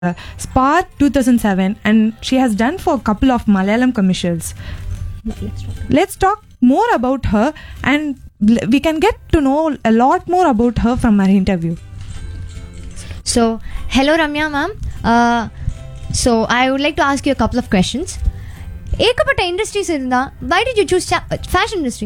uh, Spark 2007 and she has done for a couple of Malayalam commercials. Let's talk more about her and l- we can get to know a lot more about her from our interview. So, hello Ramya ma'am. Uh, so, I would like to ask you a couple of questions. ஏகப்பட்ட industries இருந்தா why did you choose fashion industry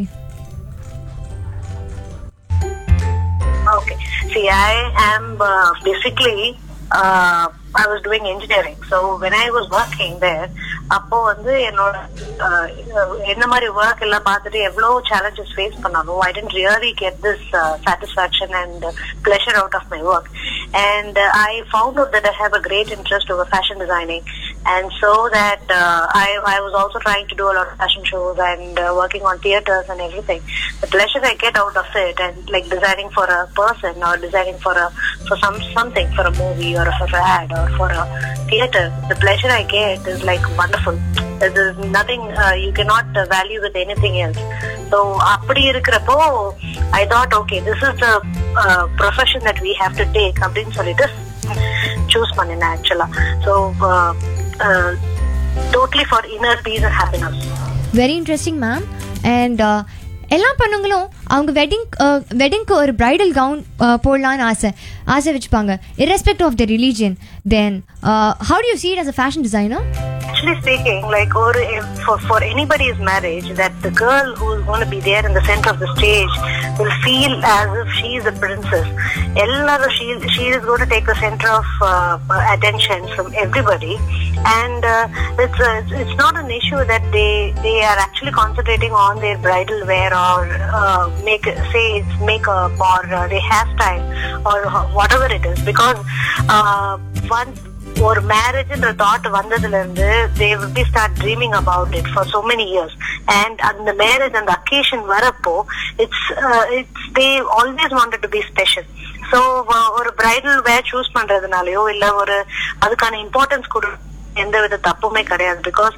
Okay. See, I am uh, basically uh, I was doing engineering. So when I was working there, அப்போ வந்து என்னோட uh, என்ன மாதிரி work எல்லாம் பார்த்துட்டு எவ்வளோ சேலஞ்சஸ் ஃபேஸ் பண்ணாலும் I tend really get this satisfaction and pleasure out of my work and I found out that I have a great interest over fashion designing and so that uh, I, I was also trying to do a lot of fashion shows and uh, working on theaters and everything. The pleasure I get out of it and like designing for a person or designing for a for some something for a movie or for an ad or for a theater, the pleasure I get is like wonderful. There is nothing uh, you cannot uh, value with anything else. So அப்படி இருக்கிறப்போ I thought okay this is the uh, profession that we have to take அப்படின்னு சொல்லிட்டு choose பண்ணினேன் ஆக்சுவலா so totally for inner peace and happiness very interesting ma'am and எல்லா பொண்ணுங்களும் அவங்க wedding வெட்டிங்க்கு ஒரு பிரைடல் கவுன் போடலான்னு ஆசை ஆசை வச்சுப்பாங்க irrespective of the religion then how do you see it as a fashion designer Actually speaking, like or for for anybody's marriage, that the girl who is going to be there in the center of the stage will feel as if she is a princess. Ella, she she is going to take the center of uh, attention from everybody, and uh, it's, uh, it's it's not an issue that they they are actually concentrating on their bridal wear or uh, make say it's makeup or uh, their hairstyle or whatever it is because uh, once ஒரு மேரேஜ்ன்ற thought வந்ததுல இருந்து they will be start dreaming about it for so many years and அந்த marriage அந்த occasion வரப்போ it's it's they always wanted to be special so ஒரு bridal wear choose பண்றதுனாலயோ இல்ல ஒரு அதுக்கான இம்பார்ட்டன்ஸ் கொடு எந்த வித தப்புமே கிடையாது because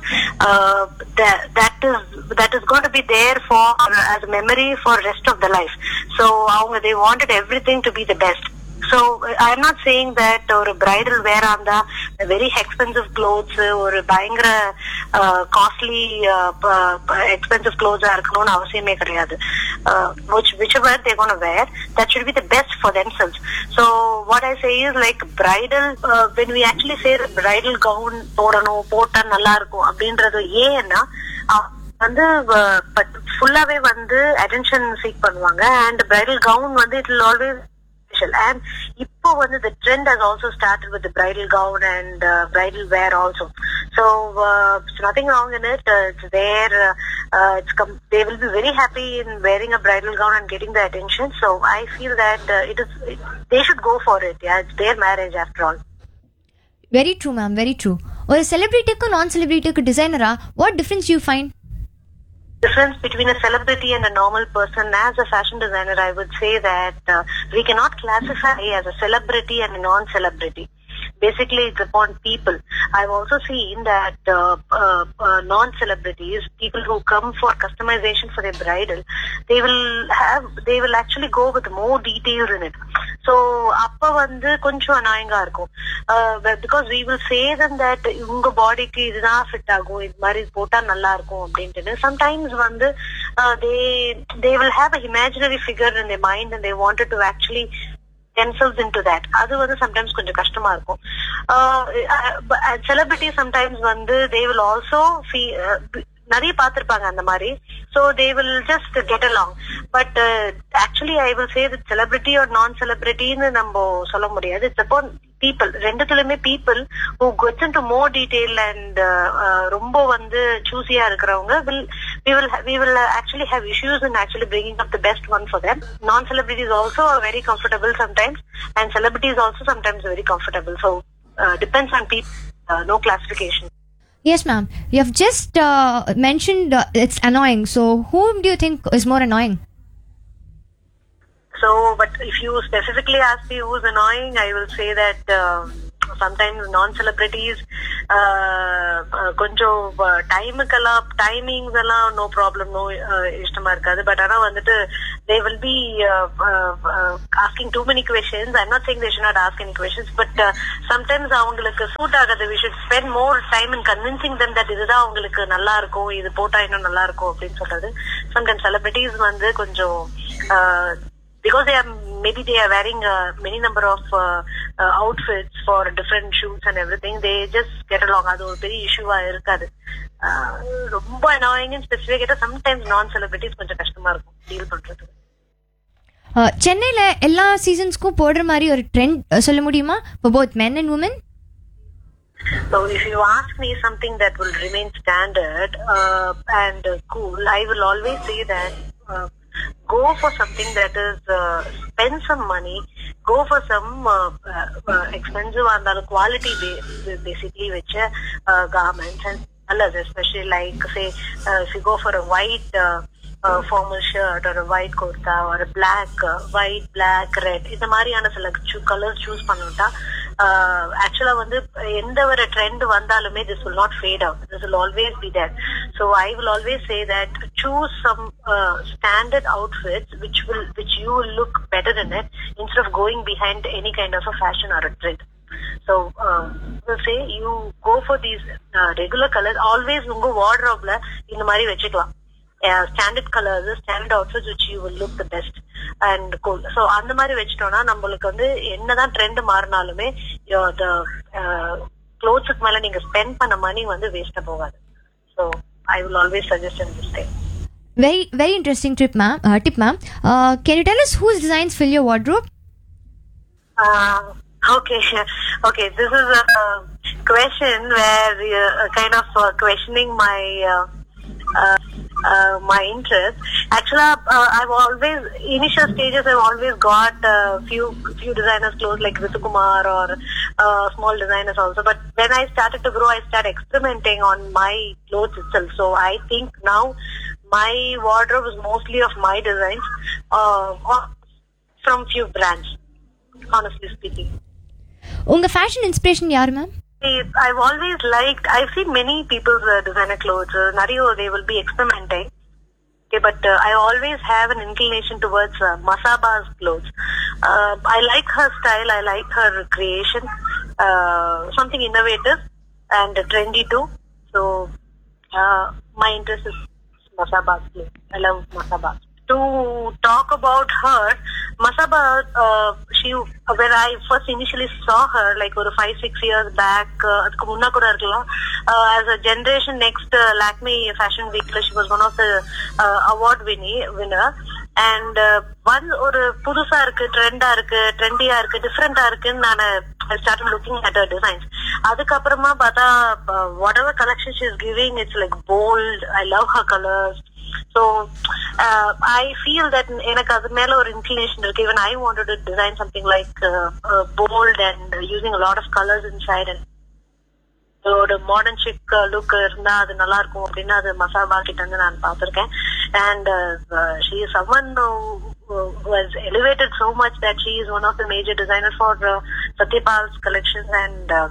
that is that is got be there for as memory for rest of the life so அவங்க they wanted everything to be the best so I am not saying that ஒரு bridal வேரா இருந்தா very expensive clothes ஒரு பயங்கர costly expensive க்ளோத்ஸா இருக்கணும்னு அவசியமே கிடையாது which whichever they want to wear that should be the best for themselves so what i say is like bridal uh, when we actually say the bridal gown போடணும் போட்டா நல்லா இருக்கும் அப்படின்றது ஏன்னா அஹ், வந்து ஃபுல்லாவே வந்து அட்டென்ஷன் சீக் பண்ணுவாங்க அண்ட் பிரைடல் கவுன் வந்து it will always special. And இப்போ வந்து the trend has also started with the bridal gown and uh, bridal wear also. So uh, it's nothing wrong in it. Uh, it's there. Uh, uh, it's com- they will be very happy in wearing a bridal gown and getting the attention. So I feel that uh, it is it, they should go for it. Yeah, it's their marriage after all. Very true ma'am very true ஒரு செலிபிரிட்டிக்கும் நான் செலிபிரிட்டிக்கு டிசைனரா what difference you fine difference between a celebrity and a normal person as a fashion designer i would say that uh, we cannot classify as a celebrity and a non-celebrity basically it's upon people i've also seen that uh, uh, uh, non-celebrities people who come for customization for their bridal they will have they will actually go with more details in it so அப்ப வந்து கொஞ்சம் அநாயங்கா இருக்கும் because we will say them that உங்க பாடிக்கு இதுதான் fit ஆகும் இது மாதிரி போட்டா நல்லா இருக்கும் அப்படின்ட்டு சம்டைம்ஸ் வந்து they they will have a imaginary figure in the mind and they wanted to actually themselves into that அது வந்து சம்டைம்ஸ் கொஞ்சம் கஷ்டமா இருக்கும் செலிபிரிட்டி சம்டைம்ஸ் வந்து தே வில் ஆல்சோ நிறைய பார்த்திருப்பாங்க அந்த மாதிரி so they will just get along but actually I will say with celebrity or non செலிபிரிட்டின்னு நம்ம சொல்ல முடியாது இட்ஸ் அப்போ பீப்புள் ரெண்டுத்துலயுமே people who gets in to more detail and ரொம்ப வந்து சூஸியா இருக்கிறவங்க will we will we will uh, actually have issues in actually bringing up the best one for them. Non-celebrities also are very comfortable sometimes, and celebrities also sometimes very comfortable. So uh, depends on people. Uh, no classification. Yes, ma'am. You have just uh, mentioned uh, it's annoying. So, whom do you think is more annoying? So, but if you specifically ask me who's annoying, I will say that um, sometimes non celebrities கொஞ்சம் டைமுக்கெல்லாம் timings எல்லாம் no problem no இஷ்டமா இருக்காது but ஆனா வந்துட்டு they will be asking too many questions I'm not saying they should not ask any questions but sometimes அவங்களுக்கு suit ஆகாது we should spend more time in convincing them that இதுதான் அவங்களுக்கு நல்லா இருக்கும் இது போட்டா இன்னும் நல்லா இருக்கும் அப்படின்னு சொல்றது சம்டைம்ஸ் செலிபிரிட்டிஸ் வந்து கொஞ்சம் because they are maybe they are wearing uh, many number of uh, uh, outfits for different shoots and everything they just get along அது ஒரு பெரிய இஷ்யூவா இருக்காது Uh, ரொம்ப அனாயிங் ஸ்பெசிஃபிக் கேட்டா சம்டைம்ஸ் நான் செலிபிரிட்டிஸ் கொஞ்சம் கஷ்டமா இருக்கும் டீல் பண்றது சென்னையில் எல்லா சீசன்ஸ்க்கும் போடுற மாதிரி ஒரு ட்ரெண்ட் சொல்ல முடியுமா இப்போ both men and women So if you ask me something that will remain standard uh, and uh, cool, I will always say that uh, go for something that is uh, spend some money, go for some uh, uh, uh, expensive and the quality ba- basically which uh, garments and colors, especially like say uh, if you go for a white. Uh, uh, formal shirt or a white kurta or a black uh, white black red இந்த மாதிரியான சில colours choose பண்ணிட்டா ஆக்சுவலா வந்து எந்த ஒரு trend வந்தாலுமே this will not fade out this will always be that so I will always say that choose some standard outfits which will which you will look better in it instead of going behind any kind of a fashion or a trend So, uh, we'll say you go for these uh, regular colors. Always உங்க wardrobe இந்த மாதிரி வச்சுக்கலாம் standard colours standard outfits which you will look the best and cool so அந்த மாதிரி வச்சுட்டோம்னா நம்மளுக்கு வந்து என்னதான் ட்ரெண்ட் மாறினாலுமே த க்ளோத்ஸுக்கு மேல நீங்க ஸ்பெண்ட் பண்ண மணி வந்து வேஸ்டா போகாது so I will always suggest in this time Very, very interesting trip, ma'am. Uh, tip, ma'am. Uh, can you tell us whose designs fill your wardrobe? Uh, okay, okay. This is a question where you're uh, kind of uh, questioning my uh, uh, uh, my interest. Actually, uh, I've always initial stages. I've always got a few few designers clothes like Ritukumar or uh, small designers also. But when I started to grow, I started experimenting on my clothes itself. So I think now my wardrobe is mostly of my designs uh, or from few brands. Honestly speaking. உங்க fashion inspiration யார் ma'am See, I've always liked, I've seen many people's uh, designer clothes. Uh, Nariyo, they will be experimenting. Okay, but uh, I always have an inclination towards uh, Masaba's clothes. Uh, I like her style, I like her creation. Uh, something innovative and trendy too. So, uh, my interest is Masaba's clothes. I love Masaba. To talk about her, Masaba, uh, she when I first initially saw her, like ஒரு five six years back, uh, அதுக்கு முன்னா கூட இருக்கலாம், uh, as a generation next uh, Lakme Fashion Week, she was one of the uh, award winning winner. And one ஒரு புதுசா இருக்கு ட்ரெண்டா இருக்கு ட்ரெண்டியா இருக்கு டிஃப்ரெண்டா இருக்குன்னு நான் ஸ்டார்ட் லுக்கிங் அட் டிசைன்ஸ் அதுக்கப்புறமா பார்த்தா whatever collection is giving it's like bold I love her colours so I feel that எனக்கு அது மேல ஒரு இன்க்ளினேஷன் இருக்கு even I wanted to design something like bold and using lot of colours inside and ஒரு modern chic look இருந்தா அது நல்லா இருக்கும் அப்படின்னு அது மசாபா கிட்ட இருந்து நான் பார்த்திருக்கேன் and she is summon was elevated so much that she is one of the major designers for uh, Satyapal's collections and uh,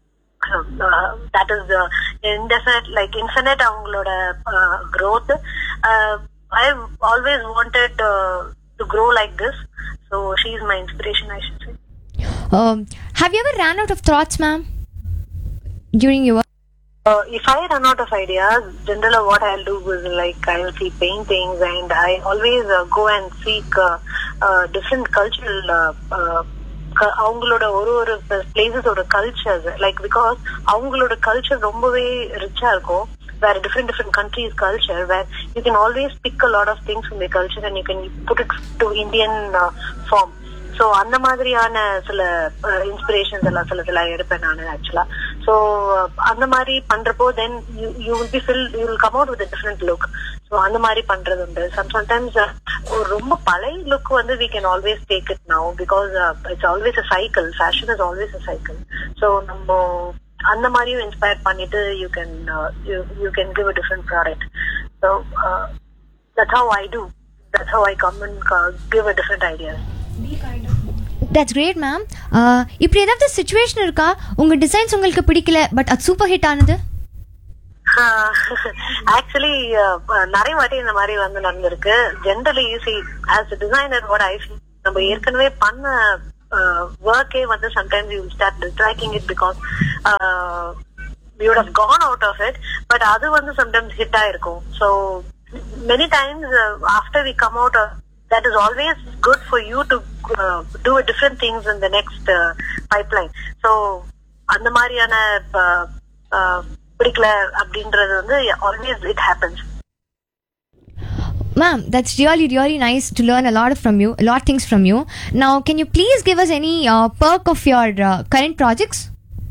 uh, that is uh, indefinite like infinite அவங்களோட uh, growth uh, I've always wanted uh, to grow like this so she is my inspiration I should say Um, have you ever ran out of thoughts, ma'am, during your work? Uh, if I run out of ideas, generally what I'll do is like I'll see paintings and I always uh, go and seek uh, uh, different cultural uh, uh, க- அவங்களோட ஒரு ஒரு பிளேசஸோட cultures like because அவங்களோட culture ரொம்பவே ரிச்சா இருக்கும் வேற different different countries culture where you can always pick a lot of things in the culture and you can put it to Indian form so அந்த மாதிரியான சில இன்ஸ்பிரேஷன்ஸ் எல்லாம் சில சில எடுப்பேன் நான் ஆக்சுவலா ஸோ அந்த மாதிரி பண்றப்போ then you will be feel you will come out with different look so அந்த மாதிரி பண்றது உண்டு சம் சம்டைம்ஸ் ஒரு ரொம்ப பழைய லுக் வந்து we can always take it now because it's always a cycle fashion is always a cycle so நம்ம அந்த மாதிரியும் இன்ஸ்பயர் பண்ணிட்டு you can you can give a different product so that's how I do that's how I come and give a different ideas that's great ma'am இப்படி ஏதாவது situation இருக்கா உங்க designs உங்களுக்கு பிடிக்கல பட் அது சூப்பர் ஹிட் ஆனது actually நிறைய வாட்டி இந்த மாதிரி வந்து நடந்திருக்கு generally see as designer what I நம்ம ஏற்கனவே பண்ண ஒர்க்கே வந்து sometimes you start distracting it because you have gone out of it but அது வந்து சம்டைம்ஸ் ஹிட் ஆயிருக்கும் so many times after we come out that is always good for you to uh, do different things in the next uh, pipeline. So அந்த மாதிரியான uh, uh, பிடிக்கல அப்படின்றது வந்து always it happens Ma'am, that's really, really nice to learn a lot from you, a lot of things from you. Now, can you please give us any uh, perk of your uh, current projects?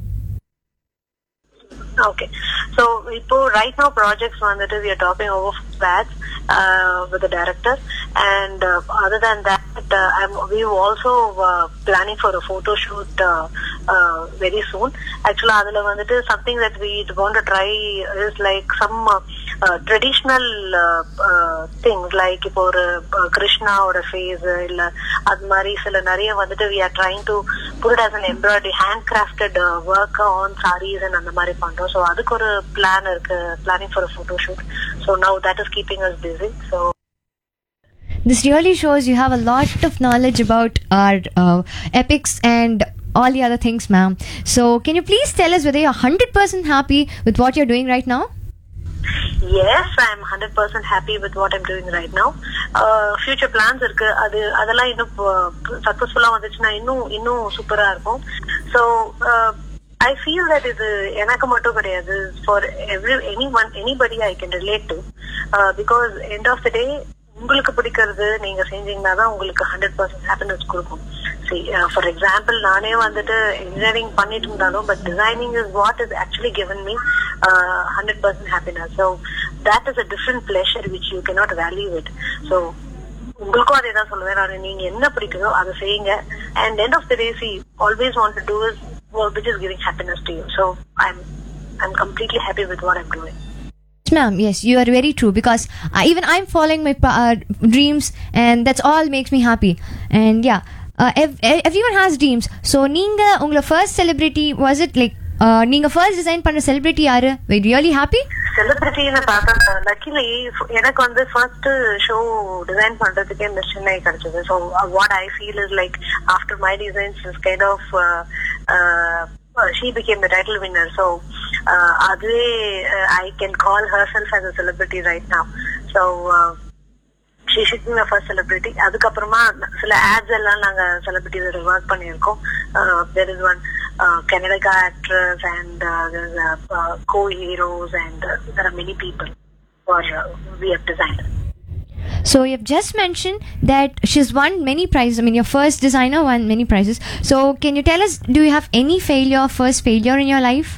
Okay so இப்போ right now projects வந்துட்டு we are talking over patch with director and other then that I'm we also planning for a photo shoot very soon ஆக்சுவலா அதுல வந்துட்டு something that we want try is like some traditional things like இப்போ ஒரு கிருஷ்ணாவோட face இல்ல அது மாதிரி சில நிறைய வந்துட்டு we are trying to put us an embroidery hand crafted work on saris அந்த மாதிரி பண்றோம் ஸோ அதுக்கு ஒரு பிளான் இருக்கு planning for photo shoot so now that is keeping us busy so This really shows you have a lot of knowledge about our uh, epics and all the other things, ma'am. So, can you please tell us whether you're 100% happy with what you're doing right now? Yes I am hundred percent happy with what I'm doing right now future plans இருக்கு அது அதெல்லாம் இன்னும் சக்சஸ்ஃபுல்லா வந்துச்சுன்னா இன்னும் இன்னும் சூப்பரா இருக்கும் ஸோ ஐ ஃபீல் தட் இது எனக்கு மட்டும் கிடையாது for every any one anybody I can relate to because end of the day உங்களுக்கு பிடிக்கிறது நீங்க செஞ்சீங்கன்னா தான் உங்களுக்கு ஹண்ட்ரட் பர்சன்ட் ஹாப்பினஸ் கொடுக்கும் சி ஃபார் எக்ஸாம்பிள் நானே வந்துட்டு இன்ஜினியரிங் பண்ணிட்டு இருந்தாலும் but designing is what is actually given me hundred percent happiness so that is a different pleasure which you cannot value it so உங்களுக்கும் அதே தான் சொல்லுவேன் நான் நீங்க என்ன பிடிக்குதோ அதை செய்யுங்க and end of the day see always want to do is which is giving happiness to you so I'm I'm completely happy with what I'm doing Yes, ma'am. Yes, you are very true because uh, even I'm following my pa- uh, dreams, and that's all makes me happy. And yeah, uh, ev- ev- everyone has dreams. So, நீங்க உங்களோட first celebrity was it like uh, நீங்க first design பண்ண celebrity யாரு? Were you really happy? செலிபிரிட்டின்னு பார்த்தா luckily எனக்கு வந்து first show design பண்றதுக்கே miss Chennai கிடைச்சது so what I feel is like after my designs is kind of she became the title winner so அதுவே I can call herself as a celebrity right now so she should be first celebrity அதுக்கப்புறமா சில ads எல்லாம் நாங்க செலிபிரிட்டிஸோட work பண்ணியிருக்கோம் there is one Kannada actress and co heroes and there are many people for we have design So you've just mentioned that she's won many prizes. I mean, your first designer won many prizes. So can you tell us, do you have any failure, first failure in your life?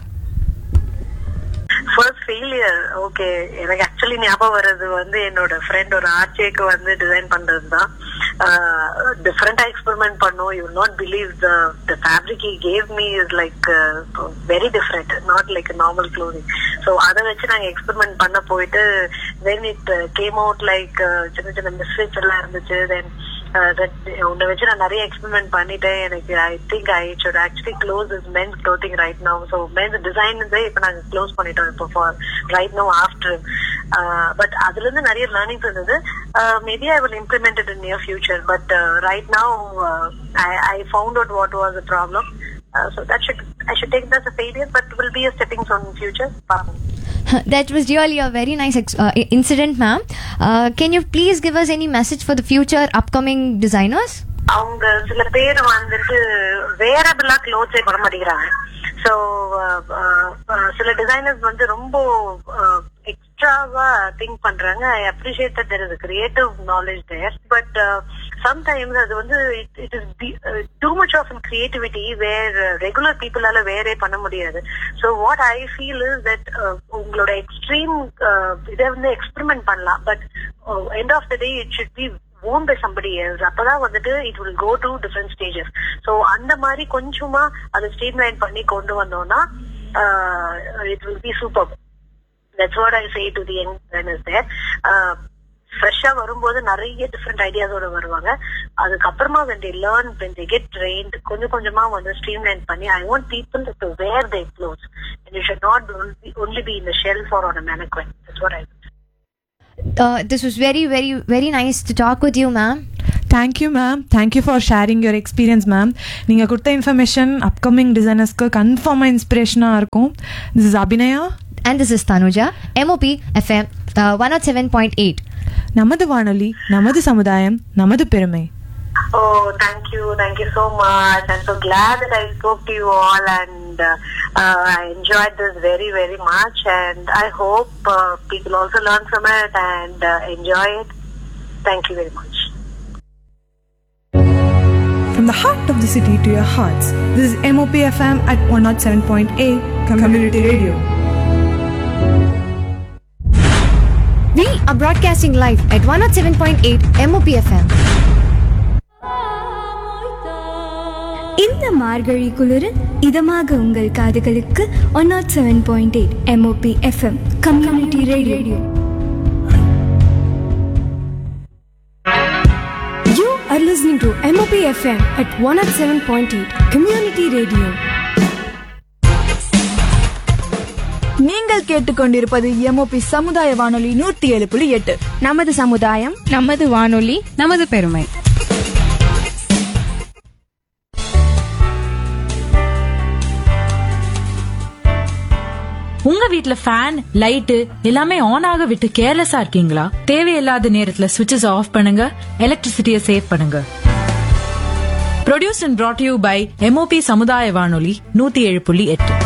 First failure okay எனக்கு actually ஞாபகம் வர்றது வந்து என்னோட friend ஒரு ஆர்ச்சேக்கு வந்து design பண்றது தான் டிஃப்ரெண்டா எக்ஸ்பெரிமெண்ட் பண்ணோம் you not believe the the fabric he gave me is like very different not like normal clothing so அதை வச்சு நாங்கள் எக்ஸ்பெரிமெண்ட் பண்ண போயிட்டு then it came out like சின்ன சின்ன மிஸ்டேக்ஸ் எல்லாம் இருந்துச்சு தென் உன்னை வச்சு நான் நிறைய எக்ஸ்பெரிமெண்ட் பண்ணிட்டேன் எனக்கு I think I should actually close is men's clothing right now so men's design இப்போ நாங்கள் க்ளோஸ் பண்ணிட்டோம் இப்போ for right now after but அதுல இருந்து நிறைய லேர்னிங்ஸ் இருந்தது maybe I will implement it in near future but right now I found out what was a problem so that should I should take this a failure but will be a stepping stone in future பார்ப்போம் that was really a very nice ex- uh, i- incident, ma'am. Uh, can you please give us any message for the future upcoming designers? அவங்க சில பேர் வந்துட்டு வேரபிளா க்ளோத்ஸே பண்ண மாட்டேங்கிறாங்க so சில designers வந்து ரொம்ப எக்ஸ்ட்ராவா திங்க் பண்றாங்க I appreciate that there is creative knowledge there but sometimes அது வந்து it is too much of creativity where regular பீப்புளால வேறே பண்ண முடியாது so what I feel is that உங்களோட எக்ஸ்ட்ரீம் இதை வந்து எக்ஸ்பெரிமெண்ட் பண்ணலாம் but end of the day it should be own by somebody else அப்பதான் வந்துட்டு it will go to different stages so அந்த மாதிரி கொஞ்சமா அதை ஸ்ட்ரீம் லைன் பண்ணி கொண்டு வந்தோம்னா it will be super that's what I say to the young is there ஃப்ரெஷ்ஷா வரும்போது நிறைய டிஃப்ரெண்ட் ஐடியாஸோட வருவாங்க அதுக்கப்புறமா when they learn when they get trained கொஞ்சம் கொஞ்சமா வந்து ஸ்ட்ரீம்லைன் பண்ணி I want people to wear their clothes and you should not only, only be in the shelf or on a mannequin that's what I Uh, this was very, very, very nice to talk with you, ma'am. Thank you ma'am thank you for sharing your experience ma'am நீங்கள் கொடுத்த information upcoming டிசைனர்ஸ்க்கு கன்ஃபார்மாக இன்ஸ்பிரேஷனாக இருக்கும் this is Abhinaya And this is Tanuja, MOP FM uh, 107.8. நமது வானொலி நமது சமுதாயம் நமது பெருமை Oh, thank you. Thank you so much. I'm so glad that I spoke to you all and uh, uh, I enjoyed this very, very much. And I hope uh, people also learn from it and uh, enjoy it. Thank you very much. From the heart of the city to your hearts, this is MOP FM at 107.8 Community Radio. We are broadcasting live at 107.8 MOP FM. இந்த மார்கழி குளிரில் இதமாக உங்கள் காதுகளுக்கு one naught seven point eight MOP FM community radio you are listening to MOP FM at one naught seven point eight community radio நீங்கள் கேட்டுக்கொண்டிருப்பது MOP சமுதாய வானொலி நூத்தி ஏழு புள்ளி எட்டு நமது சமுதாயம் நமது வானொலி நமது பெருமை உங்க வீட்ல ஃபேன் லைட் எல்லாமே ஆன் ஆக விட்டு கேர்லெஸ்ஸா இருக்கீங்களா தேவையில்லாத நேரத்துல சுவிட்சஸ் ஆஃப் பண்ணுங்க எலக்ட்ரிசிட்டியை சேவ் பண்ணுங்க produce and brought you by MOP சமுதாய வானொலி நூத்தி ஏழு புள்ளி எட்டு